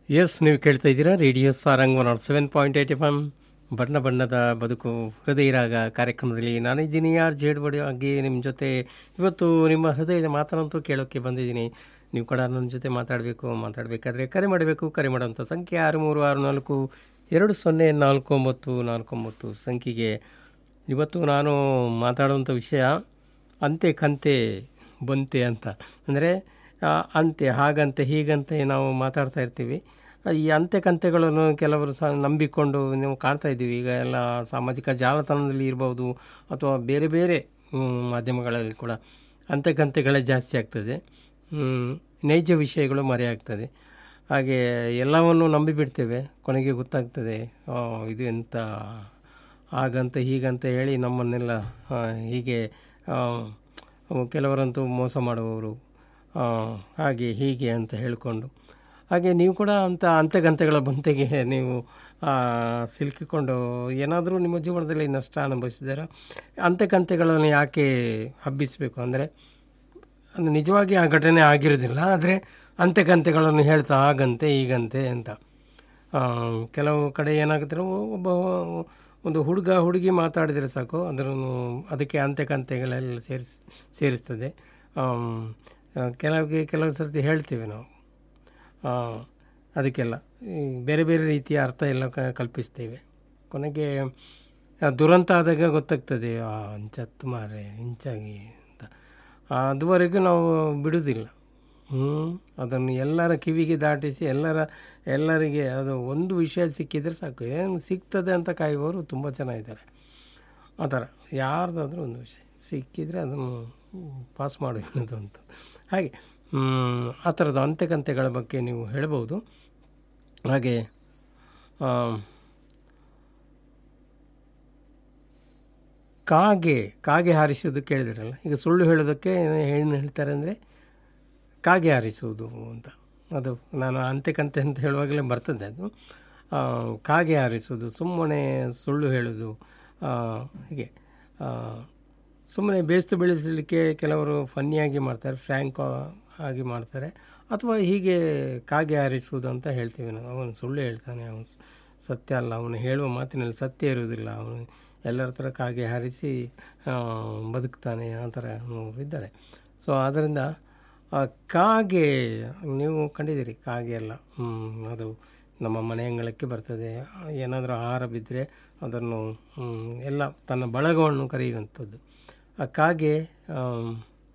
S ನೀವು ಕೇಳ್ತಾ ಇದ್ದೀರಾ radio Sarang one nought seven point eight F M ಬಣ್ಣ ಬಣ್ಣದ ಬದುಕು ಹೃದಯ ರಾಗ ಕಾರ್ಯಕ್ರಮದಲ್ಲಿ ನಾನಿದ್ದೀನಿ ಆರ್ ಜೇಡ್ ಬಡಿ ಆಗಿ ನಿಮ್ಮ ಜೊತೆ ಇವತ್ತು ನಿಮ್ಮ ಹೃದಯದ ಮಾತನ್ನಂತೂ ಕೇಳೋಕ್ಕೆ ಬಂದಿದ್ದೀನಿ ನೀವು ಕೂಡ ನನ್ನ ಜೊತೆ ಮಾತಾಡಬೇಕು ಮಾತಾಡಬೇಕಾದ್ರೆ ಕರೆ ಮಾಡಬೇಕು ಕರೆ ಮಾಡೋಂಥ ಸಂಖ್ಯೆ ಆರು ಮೂರು ಆರು ನಾಲ್ಕು ಎರಡು ಸೊನ್ನೆ ನಾಲ್ಕು ಒಂಬತ್ತು ನಾಲ್ಕು ಒಂಬತ್ತು ಸಂಖ್ಯೆಗೆ ಇವತ್ತು ನಾನು ಮಾತಾಡುವಂಥ ವಿಷಯ ಅಂತೆ ಕಂತೆ ಬಂತೆ ಅಂತ ಅಂದರೆ ಅಂತೆ ಹಾಗಂತೆ ಹೀಗಂತೆ ನಾವು ಮಾತಾಡ್ತಾ ಇರ್ತೀವಿ ಈ ಅಂತೆ ಕಂತೆಗಳನ್ನು ಕೆಲವರು ಸಹ ನಂಬಿಕೊಂಡು ನೀವು ಕಾಣ್ತಾ ಇದ್ದೀವಿ ಈಗ ಎಲ್ಲ ಸಾಮಾಜಿಕ ಜಾಲತಾಣದಲ್ಲಿ ಇರ್ಬೋದು ಅಥವಾ ಬೇರೆ ಬೇರೆ ಹ್ಮ್, ಮಾಧ್ಯಮಗಳಲ್ಲಿ ಕೂಡ ಅಂತೆ ಕಂತೆಗಳೇ ಜಾಸ್ತಿ ಆಗ್ತದೆ ಹ್ಮ್, ನೈಜ ವಿಷಯಗಳು ಮರೆಯಾಗ್ತದೆ ಹಾಗೆ ಎಲ್ಲವನ್ನು ನಂಬಿಬಿಡ್ತೇವೆ ಕೊನೆಗೆ ಗೊತ್ತಾಗ್ತದೆ ಆ, ಇದು ಎಂಥ ಹಾಗಂತ ಹೀಗಂತ ಹೇಳಿ ನಮ್ಮನ್ನೆಲ್ಲ ಆ, ಹೀಗೆ ಆ, ಕೆಲವರಂತೂ ಮೋಸ ಮಾಡುವವರು ಆ, ಹಾಗೆ ಹೀಗೆ ಅಂತ ಹೇಳಿಕೊಂಡು ಹಾಗೆ ನೀವು ಕೂಡ ಅಂಥ ಅಂತೆಗಂತೆಗಳ ಬಂತೆಗೆ ನೀವು ಆ, ಸಿಲುಕಿಕೊಂಡು ಏನಾದರೂ ನಿಮ್ಮ ಜೀವನದಲ್ಲಿ ನಷ್ಟ ಅನುಭವಿಸಿದ್ದೀರಾ ಅಂತೆಕಂತೆಗಳನ್ನು ಯಾಕೆ ಹಬ್ಬಿಸಬೇಕು ಅಂದರೆ ಅದು ನಿಜವಾಗಿ ಆ ಘಟನೆ ಆಗಿರೋದಿಲ್ಲ ಆದರೆ ಅಂತೆಕಂತೆಗಳನ್ನು ಹೇಳ್ತಾ ಹಾಗಂತೆ ಹೀಗಂತೆ ಅಂತ ಆ, ಕೆಲವು ಕಡೆ ಏನಾಗುತ್ತೆ ಅಂದ್ರೆ ಒಬ್ಬ ಒಂದು ಹುಡುಗ ಹುಡುಗಿ ಮಾತಾಡಿದರೆ ಸಾಕು ಅದನ್ನು ಅದಕ್ಕೆ ಅಂತೆಕಂತೆಗಳೆಲ್ಲ ಸೇರಿಸ್ ಸೇರಿಸ್ತದೆ ಆಮ್, ಆ, ಕೆಲವಿಗೆ ಕೆಲವು ಸರ್ತಿ ಹೇಳ್ತೀವಿ ನಾವು ಆ, ಅದಕ್ಕೆಲ್ಲ ಈ ಬೇರೆ ಬೇರೆ ರೀತಿಯ ಅರ್ಥ ಎಲ್ಲ ಕ ಕಲ್ಪಿಸ್ತೇವೆ ಕೊನೆಗೆ ಆ ದುರಂತ ಆದಾಗ ಗೊತ್ತಾಗ್ತದೆ ಆ ಅಂಚತ್ತು ಮಾರೆ ಇಂಚಾಗಿ ಅಂತ ಆ, ಅದುವರೆಗೂ ನಾವು ಬಿಡುವುದಿಲ್ಲ ಹ್ಞೂ ಅದನ್ನು ಎಲ್ಲರ ಕಿವಿಗೆ ದಾಟಿಸಿ ಎಲ್ಲರ ಎಲ್ಲರಿಗೆ ಅದು ಒಂದು ವಿಷಯ ಸಿಕ್ಕಿದರೆ ಸಾಕು ಏನು ಸಿಗ್ತದೆ ಅಂತ ಕಾಯುವವರು ತುಂಬ ಜನ ಇದ್ದಾರೆ ಆ ಥರ ಯಾರ್ದಾದ್ರೂ ಒಂದು ವಿಷಯ ಸಿಕ್ಕಿದರೆ ಅದನ್ನು ಪಾಸ್ ಮಾಡೋದು ಅಂತ ಹಾಗೆ ಹ್ಮ್, ಆ ಥರದ ಅಂತೆಕಂತೆಗಳ ಬಗ್ಗೆ ನೀವು ಹೇಳ್ಬೋದು ಹಾಗೆ ಆಮ್, ಕಾಗೆ ಕಾಗೆ ಹಾರಿಸುವುದು ಕೇಳಿದಿರಲ್ಲ ಈಗ ಸುಳ್ಳು ಹೇಳೋದಕ್ಕೆ ಏನು ಹೇಳ್ತಾರೆ ಅಂದರೆ ಕಾಗೆ ಹಾರಿಸುವುದು ಅಂತ ಅದು ನಾನು ಅಂತೆಕಂತೆ ಅಂತ ಹೇಳುವಾಗಲೇ ಬರ್ತದೆ ಅದು ಆ, ಕಾಗೆ ಹಾರಿಸುವುದು ಸುಮ್ಮನೆ ಸುಳ್ಳು ಹೇಳೋದು ಆ, ಹೀಗೆ ಸುಮ್ಮನೆ ಬೇಸ್ತು ಬೆಳೆಸಲಿಕ್ಕೆ ಕೆಲವರು ಫನ್ನಿಯಾಗಿ ಮಾಡ್ತಾರೆ ಫ್ರ್ಯಾಂಕ್ ಆಗಿ ಮಾಡ್ತಾರೆ ಅಥವಾ ಹೀಗೆ ಕಾಗೆ ಹಾರಿಸುವುದು ಅಂತ ಹೇಳ್ತೀವಿ ನಾವು ಅವನು ಸುಳ್ಳು ಹೇಳ್ತಾನೆ ಅವನು ಸತ್ಯ ಅಲ್ಲ ಅವನು ಹೇಳುವ ಮಾತಿನಲ್ಲಿ ಸತ್ಯ ಇರುವುದಿಲ್ಲ ಅವನು ಎಲ್ಲರ ಥರ ಕಾಗೆ ಹಾರಿಸಿ ಆ, ಬದುಕ್ತಾನೆ ಆ ಥರ ಇದ್ದಾರೆ ಸೊ ಆದ್ದರಿಂದ ಆ ಕಾಗೆ ನೀವು ಕಂಡಿದ್ದೀರಿ ಕಾಗೆ ಎಲ್ಲ ಹ್ಮ್, ಅದು ನಮ್ಮ ಮನೆ ಅಂಗಳಕ್ಕೆ ಬರ್ತದೆ ಏನಾದರೂ ಆಹಾರ ಬಿದ್ದರೆ ಅದನ್ನು ಹ್ಮ್, ಎಲ್ಲ ತನ್ನ ಬಳಗವನ್ನು ಕರೆಯುವಂಥದ್ದು ಆ ಕಾಗೆ ಆಮ್,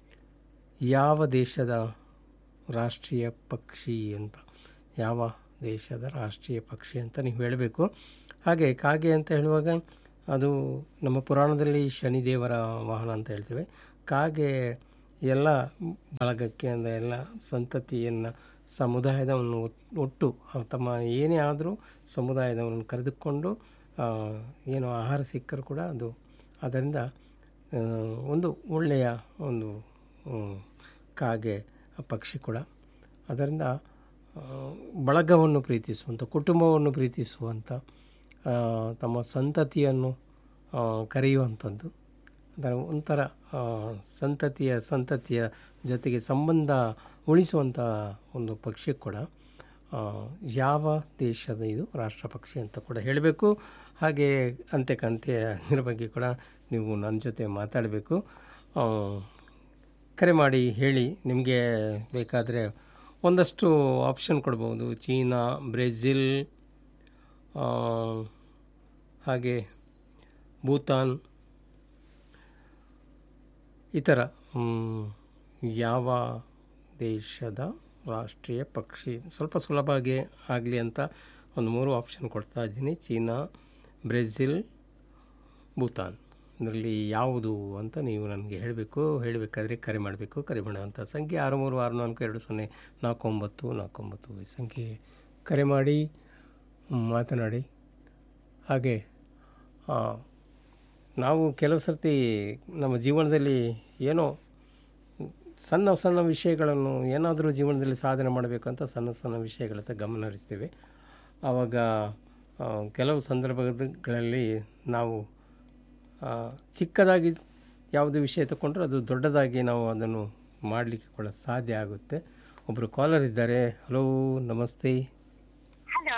ಯಾವ ದೇಶದ ರಾಷ್ಟ್ರೀಯ ಪಕ್ಷಿ ಅಂತ ಯಾವ ದೇಶದ ರಾಷ್ಟ್ರೀಯ ಪಕ್ಷಿ ಅಂತ ನೀವು ಹೇಳಬೇಕು ಹಾಗೆ ಕಾಗೆ ಅಂತ ಹೇಳುವಾಗ ಅದು ನಮ್ಮ ಪುರಾಣದಲ್ಲಿ ಶನಿದೇವರ ವಾಹನ ಅಂತ ಹೇಳ್ತೇವೆ ಕಾಗೆ ಎಲ್ಲ ಬಳಗಕ್ಕೆ ಅಂದರೆ ಎಲ್ಲ ಸಂತತಿಯನ್ನು ಸಮುದಾಯದವನ್ನು ಒಟ್- ಒಟ್ಟು ಅವ್ ತಮ್ಮ ಏನೇ ಆದರೂ ಸಮುದಾಯದವನ್ನು ಕರೆದುಕೊಂಡು ಆ, ಏನು ಆಹಾರ ಸಿಕ್ಕರೂ ಕೂಡ ಅದು ಅದರಿಂದ ಆ, ಒಂದು ಒಳ್ಳೆಯ ಒಂದು ಹ್ಮ್, ಕಾಗೆ ಪಕ್ಷಿ ಕೂಡ ಅದರಿಂದ ಆ, ಬಳಗವನ್ನು ಪ್ರೀತಿಸುವಂಥ ಕುಟುಂಬವನ್ನು ಪ್ರೀತಿಸುವಂಥ ಆ, ತಮ್ಮ ಸಂತತಿಯನ್ನು ಆ, ಕರೆಯುವಂಥದ್ದು ಅದರ ಒಂಥರ ಆ, ಸಂತತಿಯ ಸಂತತಿಯ ಜೊತೆಗೆ ಸಂಬಂಧ ಉಳಿಸುವಂಥ ಒಂದು ಪಕ್ಷಿ ಕೂಡ ಆ, ಯಾವ ದೇಶದ ಇದು ರಾಷ್ಟ್ರ ಪಕ್ಷಿ ಅಂತ ಕೂಡ ಹೇಳಬೇಕು ಹಾಗೆ ಅಂತೆ ಕಂತೆ ಇದ್ರ ಬಗ್ಗೆ ಕೂಡ ನೀವು ನನ್ನ ಜೊತೆ ಮಾತಾಡಬೇಕು ಆ, ಕರೆ ಮಾಡಿ ಹೇಳಿ ನಿಮಗೆ ಬೇಕಾದರೆ ಒಂದಷ್ಟು ಆಪ್ಷನ್ ಕೊಡ್ಬೋದು ಚೀನಾ ಬ್ರೆಜಿಲ್ ಆ, ಹಾಗೆ ಭೂತಾನ್ ಈ ಥರ ಹ್ಮ್, ಯಾವ ದೇಶದ ರಾಷ್ಟ್ರೀಯ ಪಕ್ಷಿ ಸ್ವಲ್ಪ ಸುಲಭವಾಗಿ ಆಗಲಿ ಅಂತ ಒಂದು ಮೂರು ಆಪ್ಷನ್ ಕೊಡ್ತಾ ಇದ್ದೀನಿ ಚೀನಾ ಬ್ರೆಜಿಲ್ ಭೂತಾನ್ ಇದರಲ್ಲಿ ಯಾವುದು ಅಂತ ನೀವು ನನಗೆ ಹೇಳಬೇಕು ಹೇಳಬೇಕಾದ್ರೆ ಕರೆ ಮಾಡಬೇಕು ಕರೆ ಮಾಡುವಂಥ ಸಂಖ್ಯೆ ಆರು ಮೂರು ಆರು ನಾಲ್ಕು ಎರಡು ಸೊನ್ನೆ ನಾಲ್ಕು ಒಂಬತ್ತು ನಾಲ್ಕು ಒಂಬತ್ತು ಈ ಸಂಖ್ಯೆ ಕರೆ ಮಾಡಿ ಮಾತನಾಡಿ ಹಾಗೆ ಆ, ನಾವು ಕೆಲವು ಸರ್ತಿ ನಮ್ಮ ಜೀವನದಲ್ಲಿ ಏನೋ ಸಣ್ಣ ಸಣ್ಣ ವಿಷಯಗಳನ್ನು ಏನಾದರೂ ಜೀವನದಲ್ಲಿ ಸಾಧನೆ ಮಾಡಬೇಕಂತ ಸಣ್ಣ ಸಣ್ಣ ವಿಷಯಗಳತ್ತ ಗಮನ ಹರಿಸ್ತೀವಿ ಆವಾಗ ಆ, ಕೆಲವು ಸಂದರ್ಭಗಳಲ್ಲಿ ನಾವು ಆ, ಚಿಕ್ಕದಾಗಿ ಯಾವುದೇ ವಿಷಯ ತಗೊಂಡ್ರೆ ಅದು ದೊಡ್ಡದಾಗಿ ನಾವು ಅದನ್ನು ಮಾಡಲಿಕ್ಕೆ ಕೂಡ ಸಾಧ್ಯ ಆಗುತ್ತೆ ಒಬ್ಬರು ಕಾಲರ್ ಇದ್ದಾರೆ ಹಲೋ ನಮಸ್ತೆ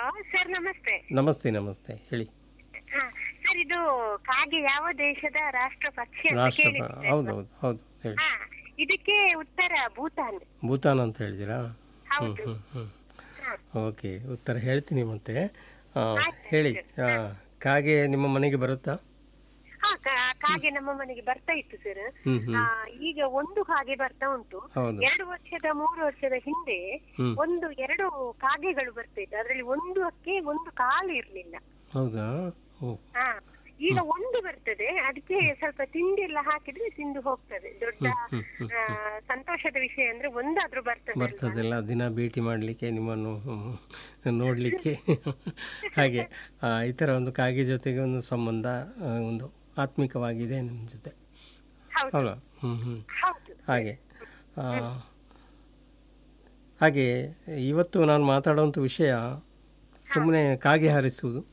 ಹಲೋ ಸರ್ ನಮಸ್ತೆ ನಮಸ್ತೆ ನಮಸ್ತೆ ಹೇಳಿ ಹಾ ಸರ್ ಇದು ಕಾಗೆ ಯಾವ ದೇಶದ ರಾಷ್ಟ್ರ ಪಕ್ಷಿ ಅಂತ ರಾಷ್ಟ್ರ ಕೇಳಿದ್ದೆ ಹೌದು ಹೌದು ಹೌದು ಹೇಳಿ ಹಾ ಇದಕ್ಕೆ ಉತ್ತರ ಭೂತಾನ್ ಭೂತಾನ್ ಅಂತ ಹೇಳಿದ್ದೀರಾ ಹ್ಞೂ ಹೌದು ಹ್ಞೂ ಹ್ಞೂ ಹಾ. ಓಕೆ ಉತ್ತರ ಹೇಳ್ತೀನಿ ಮತ್ತೆ ಆ, ಆಯ್ತು, ಹೇಳಿ ಆ, ಕಾಗೆ ನಿಮ್ಮ ಮನೆಗೆ ಬರುತ್ತಾ ಹಾ ಕಾ- ಕಾಗೆ ನಮ್ಮ ಮನೆಗೆ ಬರ್ತಾ ಇತ್ತು ಸರ್ ಹ್ಞೂ ಹ್ಞೂ ಆ, ಈಗ ಒಂದು ಕಾಗೆ ಬರ್ತಾ ಉಂಟು ಹೌದು ಎರಡು ವರ್ಷದ ಮೂರು ವರ್ಷದ ಹಿಂದೆ ಹ್ಮ್. ಒಂದು ಎರಡು ಕಾಗೆಗಳು ಬರ್ತಾ ಇತ್ತು ಅದ್ರಲ್ಲಿ ಒಂದಕ್ಕೆ ಒಂದು ಕಾಲು ಇರ್ಲಿಲ್ಲ ಹೌದಾ ಓ ಹಾ ಈಗ ಒಂದು ಬರ್ತದೆ ಅದಕ್ಕೆ ಸ್ವಲ್ಪ ತಿಂಡಿ ಎಲ್ಲ ಹಾಕಿದ್ರೆ ತಿಂದು ಹೋಗ್ತದೆ ದೊಡ್ಡ ಹ್ಮ್, ಹ್ಮ್, ಆ, ಸಂತೋಷದ ವಿಷಯ ಅಂದ್ರೆ ಒಂದಾದ್ರೂ ಬರ್ತದೆ ಅಲ್ವಾ? ಬರ್ತದೆಲ್ಲ ದಿನ ಭೇಟಿ ಮಾಡಲಿಕ್ಕೆ ನಿಮ್ಮನ್ನು ನೋಡಲಿಕ್ಕೆ ಹಾಗೆ ಆ, ಈ ಥರ ಒಂದು ಕಾಗೆ ಜೊತೆಗೆ ಒಂದು ಸಂಬಂಧ ಆ, ಒಂದು ಆತ್ಮಿಕವಾಗಿದೆ ನಿಮ್ಮ ಜೊತೆ ಹೌದು ಅಲ್ವಾ ಹ್ಞೂ ಹ್ಞೂ ಹೌದು ಹಾಗೆ ಆ, ಹಾಗೆ ಇವತ್ತು ನಾನು ಮಾತಾಡುವಂಥ ವಿಷಯ ಸುಮ್ಮನೆ ಕಾಗೆ ಹಾರಿಸುವುದು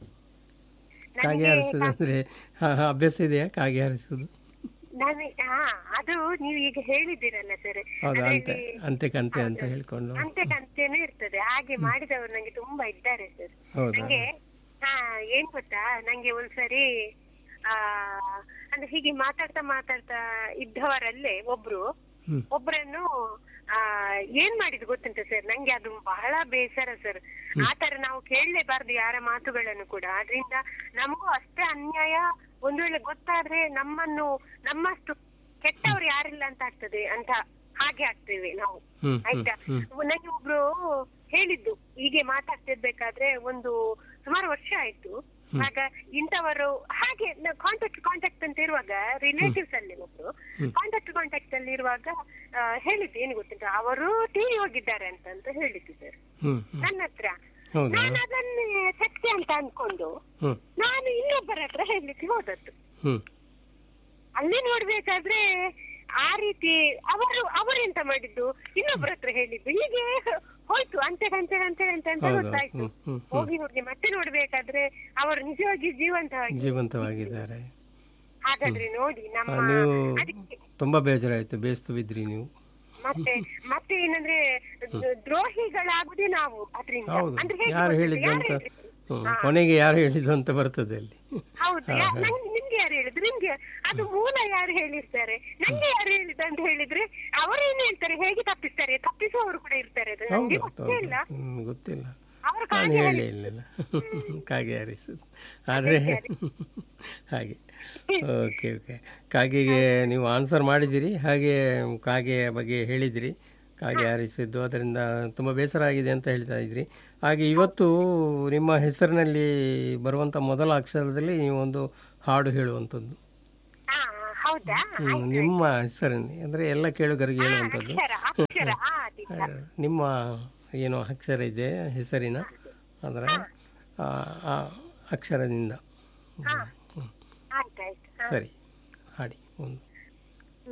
ಕಾಗೆ ಹಾರಿಸುವುದು ಅಂದರೆ ಅಭ್ಯಾಸ ಇದೆಯಾ ಕಾಗೆ ಹಾರಿಸುವುದು ನನಗೆ ಹಾ ಅದು ನೀವು ಈಗ ಹೇಳಿದ್ದೀರಲ್ಲ ಸರ್ ಹೌದಾ ಅಂತೆ ಅಂತೆ ಕಂತೆ ಅಂತ ಹೇಳ್ಕೊಂಡು ಅಂತೆ ಕಂತೆನೂ ಇರ್ತದೆ ಹಾಗೆ ಮಾಡಿದವರು ನಂಗೆ ತುಂಬಾ ಇದ್ದಾರೆ ಸರ್ ಹೌದಾ ನಂಗೆ ಹಾ ಏನ್ ಗೊತ್ತಾ ನಂಗೆ ಒಂದ್ಸರಿ ಆ ಅಂದ್ರೆ ಹೀಗೆ ಮಾತಾಡ್ತಾ ಮಾತಾಡ್ತಾ ಇದ್ದವರಲ್ಲೇ ಒಬ್ರು ಹ್ಮ್. ಒಬ್ರನ್ನು ಆ ಏನ್ ಮಾಡಿದ್ ಗೊತ್ತುಂಟ ಸರ್ ನಂಗೆ ಅದು ಬಹಳ ಬೇಸರ ಸರ್ ಆತರ ನಾವು ಕೇಳಲೇಬಾರ್ದು ಯಾರ ಮಾತುಗಳನ್ನು ಕೂಡ ಆದ್ರಿಂದ ನಮಗೂ ಅಷ್ಟೇ ಅನ್ಯಾಯ ಒಂದು ವೇಳೆ ಗೊತ್ತಾದ್ರೆ ನಮ್ಮನ್ನು ನಮ್ಮಷ್ಟು ಕೆಟ್ಟವ್ರು ಯಾರಿಲ್ಲ ಅಂತ ಆಗ್ತದೆ ಅಂತ ಹಾಗೆ ಆಗ್ತೇವೆ ನಾವು ಹ್ಮ್ ಹ್ಮ್ ಆಯ್ತಾ ನಂಗೆ ಒಬ್ರು ಹೇಳಿದ್ದು ಹೀಗೆ ಮಾತಾಡ್ತಿರ್ಬೇಕಾದ್ರೆ ಒಂದು ಸುಮಾರು ವರ್ಷ ಆಯ್ತು ಆಗ ಇಂಥವರು ಹಾಗೆ ಕಾಂಟ್ಯಾಕ್ಟ್ ಕಾಂಟ್ಯಾಕ್ಟ್ ಅಂತ ಇರುವಾಗ ರಿಲೇಟಿವ್ಸ್ ಅಲ್ಲಿ ಒಬ್ರು ಕಾಂಟ್ಯಾಕ್ಟ್ ಕಾಂಟ್ಯಾಕ್ಟ್ ಅಲ್ಲಿ ಇರುವಾಗ ಆ, ಹೇಳಿದ್ದು ಏನು ಗೊತ್ತುಂಟ ಅವರು ಟಿವಿ ಹೋಗಿದ್ದಾರೆ ಅಂತ ಅಂತ ಹೇಳಿದ್ದು ಸರ್ ಹ್ಮ್ ಹ್ಮ್ ನನ್ನ ಹತ್ರ ಹೌದಾ ನಾನು ಅದನ್ನೇ ಸತ್ಯ ಅಂತ ಅನ್ಕೊಂಡು ಹ್ಮ್ ನಾನು ಇನ್ನೊಬ್ಬರ ಹತ್ರ ಹೇಳಲಿಕ್ಕೆ ಹೋದದ್ದು ಹ್ಮ್ ಅಲ್ಲಿ ನೋಡ್ಬೇಕಾದ್ರೆ ಆ ರೀತಿ ಅವರು ಅವರೆಂತ ಮಾಡಿದ್ದು ಇನ್ನೊಬ್ಬರ ಹತ್ರ ಹೇಳಿದ್ದು ಹೀಗೆ ಹೋಯ್ತು ಅಂತೆ ಅಂತೆ ಅಂತೆ ಅಂತೆ ಅಂತ ಹೌದು ಗೊತ್ತಾಯ್ತು ಹ್ಮ್ ಹ್ಮ್ ಹೋಗಿ ಹೋಗಿ ಮತ್ತೆ ನೋಡ್ಬೇಕಾದ್ರೆ ಅವರು ನಿಜವಾಗಿ ಜೀವಂತವಾಗಿ ಜೀವಂತವಾಗಿದ್ದಾರೆ ಹಾಗಾದ್ರೆ ನೋಡಿ ಆ, ನಮ್ಮ ನೀವು ಅದಕ್ಕೆ ತುಂಬಾ ಬೇಜಾರಾಯ್ತು ಬೇಸ್ತು ಬಿದ್ರಿ ನೀವು ಮತ್ತೆ ಮತ್ತೆ ಏನಂದ್ರೆ ದ್- ದ್ರೋಹಿಗಳಾಗುದೇ ನಾವು ಅದ್ರಿಂದ ಹೌದು ಅಂದ್ರೆ ಹೇಗೆ ಯಾರು ಗೊತ್ತುಂಟ? ಹೇಳಿದ್ದು ಯಾರು ಅಂತ ಹೇಳಿದ್ದು? ಹ್ಮ್, ಕೊನೆಗೆ ಯಾರು ಹೇಳಿದ್ದು ಅಂತ ಬರ್ತದೆ ಅಲ್ಲಿ ಹೌದು ಯಾ- ನಂಗೆ ನಿಮ್ಗೆ ಯಾರು ಹೇಳಿದ್ರು ನಿಮ್ಗೆ ಅದು ಮೂಲ ಯಾರು ಹೇಳಿರ್ತಾರೆ ನಂಗೆ ಯಾರು ಹೇಳಿದ್ದು ಅಂತ ಹೇಳಿದ್ರೆ ಅವರೇನು ಹೇಳ್ತಾರೆ ಹೇಗೆ ತಪ್ಪಿಸ್ತಾರೆ ತಪ್ಪಿಸುವವರು ಕೂಡ ಇರ್ತಾರೆ ಅದು ಹೌದು ನಂಗೆ ಹೌದು ಗೊತ್ತೇ ಇಲ್ಲ ಹ್ಮ್, ಗೊತ್ತಿಲ್ಲ ಅವರು ನಾನು ಹೇಳೇ ಇಲ್ಲಲ್ಲ ಕಾಗೆ ಹಾರಿಸುದು ಆದರೆ ಹಾಗೆ ಓಕೆ ಓಕೆ ಕಾಗೆಗೆ ನೀವು ಆನ್ಸರ್ ಮಾಡಿದ್ದೀರಿ ಹಾಗೆ ಕಾಗೆಯ ಬಗ್ಗೆ ಹೇಳಿದಿರಿ ಕಾಗೆ ಹಾರಿಸಿದ್ದು ಅದರಿಂದ ತುಂಬ ಬೇಸರ ಆಗಿದೆ ಅಂತ ಹೇಳ್ತಾ ಇದ್ರಿ ಹಾಗೆ ಇವತ್ತು ನಿಮ್ಮ ಹೆಸರಿನಲ್ಲಿ ಬರುವಂಥ ಮೊದಲ ಅಕ್ಷರದಲ್ಲಿ ನೀವು ಒಂದು ಹಾಡು ಹೇಳುವಂಥದ್ದು ಹಾ ಹೌದಾ ಹ್ಮ್, ನಿಮ್ಮ ಹೆಸರನ್ನೇ ಅಂದರೆ ಎಲ್ಲ ಕೇಳುಗರಿಗೆ ಹೇಳುವಂಥದ್ದು ಅಕ್ಷರ ಅಕ್ಷರ ಆ ಅದಿಲ್ಲ ಆ, ನಿಮ್ಮ ಏನೋ ಅಕ್ಷರ ಇದೆ ಹೆಸರಿನ ಅದರ ಆ ಆ ಅಕ್ಷರದಿಂದ ಹಾ ಆಯ್ತಾಯ್ತು ಸರಿ ಹಾಡಿ ಒಂದು